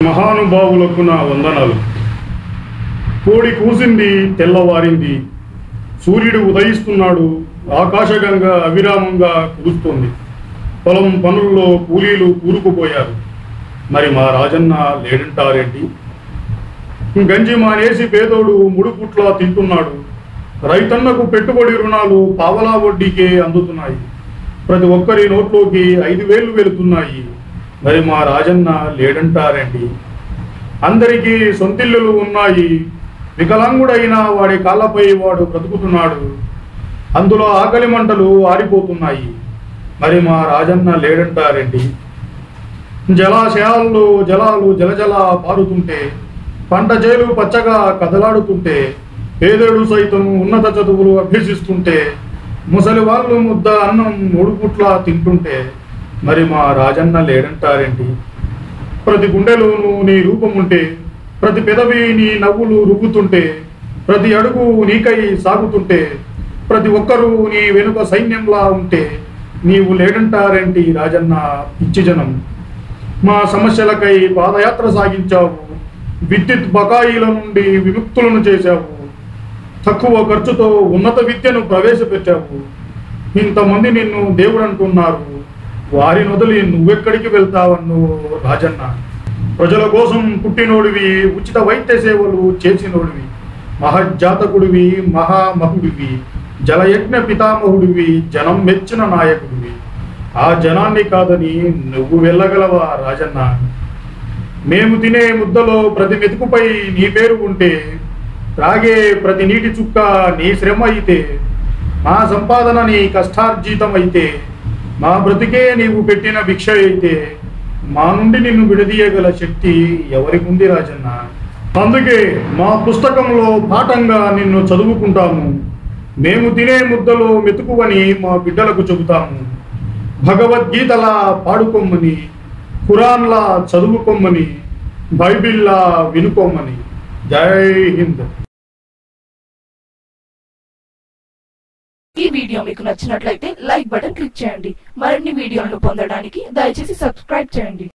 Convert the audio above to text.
మహానుభావులకు నా వందనాలు కోడి కూసింది తెల్లవారింది సూర్యుడు ఉదయిస్తున్నాడు ఆకాశగంగ అవిరామంగా కురుస్తోంది పొలం పనుల్లో కూలీలు కూరుకుపోయారు మరి మా రాజన్న లేడంటారేంటి గంజి మానేసి పేదోడు ముడుపుట్లా తింటున్నాడు రైతన్నకు పెట్టుబడి రుణాలు పావలా వడ్డీకే అందుతున్నాయి ప్రతి ఒక్కరి నోట్లోకి ఐదు వేలు వెళుతున్నాయి మరి మా రాజన్న లేడంటారండి అందరికీ సొంతిల్లులు ఉన్నాయి వికలాంగుడైన వాడి కాళ్ళపై వాడు బ్రతుకుతున్నాడు అందులో ఆకలి మంటలు ఆరిపోతున్నాయి మరి మా రాజన్న లేడంటారండి జలాశయాల్లో జలాలు జలజల పారుతుంటే పంట చేలు పచ్చగా కదలాడుతుంటే పేదడు సైతం ఉన్నత చదువులు అభ్యసిస్తుంటే ముసలి వాళ్ళు ముద్ద అన్నం మూడు పుట్ల తింటుంటే మరి మా రాజన్న లేడంటారేంటి ప్రతి గుండెలోనూ నీ రూపం ఉంటే ప్రతి పెదవి నీ నవ్వులు రుబ్బుతుంటే ప్రతి అడుగు నీకై సాగుతుంటే ప్రతి ఒక్కరూ నీ వెనుక సైన్యంలా ఉంటే నీవు లేడంటారేంటి రాజన్న పిచ్చి జనం మా సమస్యలకై పాదయాత్ర సాగించావు విద్యుత్ బకాయిల నుండి విముక్తులను చేశావు తక్కువ ఖర్చుతో ఉన్నత విద్యను ప్రవేశపెట్టావు ఇంతమంది నిన్ను దేవుడు అంటున్నారు వారిని వదిలి నువ్వెక్కడికి వెళ్తావన్ను రాజన్న ప్రజల కోసం పుట్టినోడివి ఉచిత వైద్య సేవలు చేసినోడివి మహజ్జాతకుడివి మహామహుడివి జలయజ్ఞ పితామహుడివి జనం మెచ్చిన నాయకుడివి ఆ జనాన్ని కాదని నువ్వు వెళ్ళగలవా రాజన్న మేము తినే ముద్దలో ప్రతి మెతుకుపై నీ పేరు ఉంటే త్రాగే ప్రతి నీటి చుక్క నీ శ్రమ అయితే మా సంపాదన నీ కష్టార్జితం అయితే మా బ్రతికే నీవు పెట్టిన భిక్ష అయితే మా నుండి నిన్ను విడదీయగల శక్తి ఎవరికుంది రాజన్న అందుకే మా పుస్తకంలో పాఠంగా నిన్ను చదువుకుంటాము మేము తినే ముద్దలో మెతుకువని మా బిడ్డలకు చెబుతాము భగవద్గీతలా పాడుకోమ్మని ఖురాన్లా చదువుకోమ్మని బైబిల్లా వినుకోమ్మని జై హింద్ ఈ వీడియో మీకు నచ్చినట్లయితే లైక్ బటన్ క్లిక్ చేయండి మరిన్ని వీడియోలను పొందడానికి దయచేసి సబ్స్క్రైబ్ చేయండి